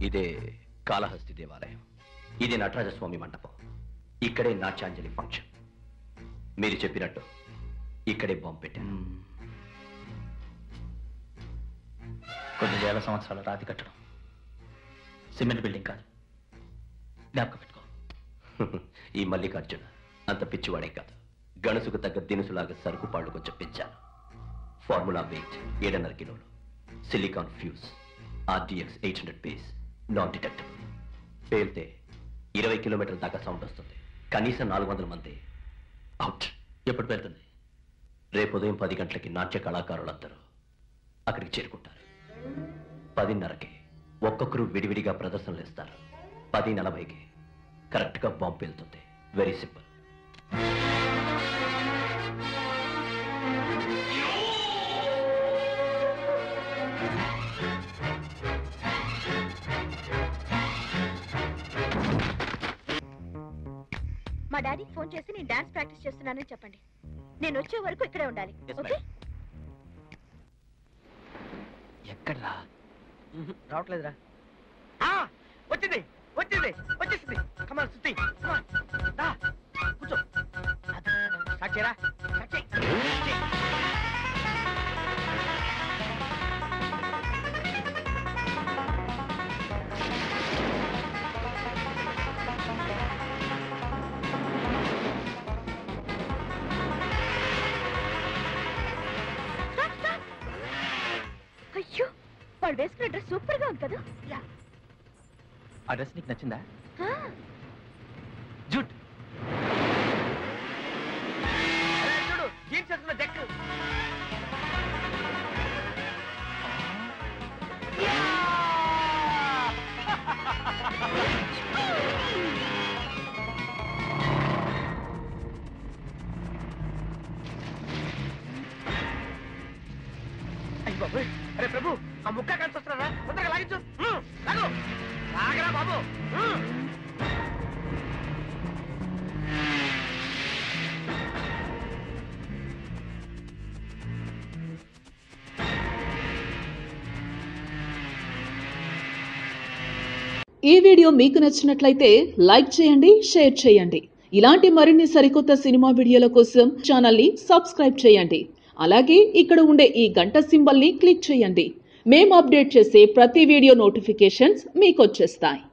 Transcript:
ఇదే కాళహస్తి దేవాలయం ఇది నటరాజస్వామి మండపం ఇక్కడే నాట్యాంజలి ఫంక్షన్ మీరు చెప్పినట్టు ఇక్కడే బాంబు పెట్టాను కొన్ని వేల సంవత్సరాల రాతి కట్టడం సిమెంట్ బిల్డింగ్ కాదు జ్ఞాపకం పెట్టుకో ఈ మల్లికార్జున అంత పిచ్చివాడే కాదు గణసుకు తగ్గ దినుసులాగా సరుకు పాళ్ళు కొంచెం పెంచాను ఫార్ములా వెయిట్ ఏడున్నర కిలోలు silicon fuse RDX eight hundred piece non detectable పేలితే ఇరవై కిలోమీటర్ల దాకా సౌండ్ వస్తుంది కనీసం నాలుగు వందల మంది అవుట్ ఎప్పుడు పెడుతుంది రేపు ఉదయం పది గంటలకి నాట్య కళాకారులందరూ అక్కడికి చేరుకుంటారు పదిన్నరకి ఒక్కొక్కరు విడివిడిగా ప్రదర్శనలు ఇస్తారు పది నలభైకి కరెక్ట్గా బాంబు వెళ్తుంది వెరీ సింపుల్ మా డాడీకి ఫోన్ చేసి నేను డాన్స్ ప్రాక్టీస్ చేస్తున్నానని చెప్పండి నేను వచ్చే వరకు ఇక్కడే ఉండాలి Yes, ఓకే ఎక్కడ్రా రావట్లేదురా ఆ, వచ్చింది వచ్చింది వచ్చేసింది కమాన్ సుత్తి కమాన్ దా కూర్చో అది, స్టార్ట్ చేయరా స్టార్ట్ చేయి స్టార్ట్ చేయి. Stop, stop. అయ్యో వాడు వేసుకున్న డ్రెస్ సూపర్ గా ఉంది కదా ఆ డ్రెస్ నీకు నచ్చిందా ఆ, జూట్ అరే, చూడు జీన్స్ వేసుకున్న జక్ అయ్య బాబు అరే ప్రభు ఆ ముక్క కలిసి వస్తున్నారా తొందరగా లాగించు హ్మ్, లాగు లాగరా బాబు హ్మ్. ఈ వీడియో మీకు నచ్చినట్లయితే లైక్ చేయండి షేర్ చేయండి ఇలాంటి మరిన్ని సరికొత్త సినిమా వీడియోల కోసం ఛానల్ని సబ్స్క్రైబ్ చేయండి అలాగే ఇక్కడ ఉండే ఈ గంట సింబల్ని క్లిక్ చేయండి మేము అప్డేట్ చేసే ప్రతి వీడియో నోటిఫికేషన్స్ మీకు వచ్చేస్తాయి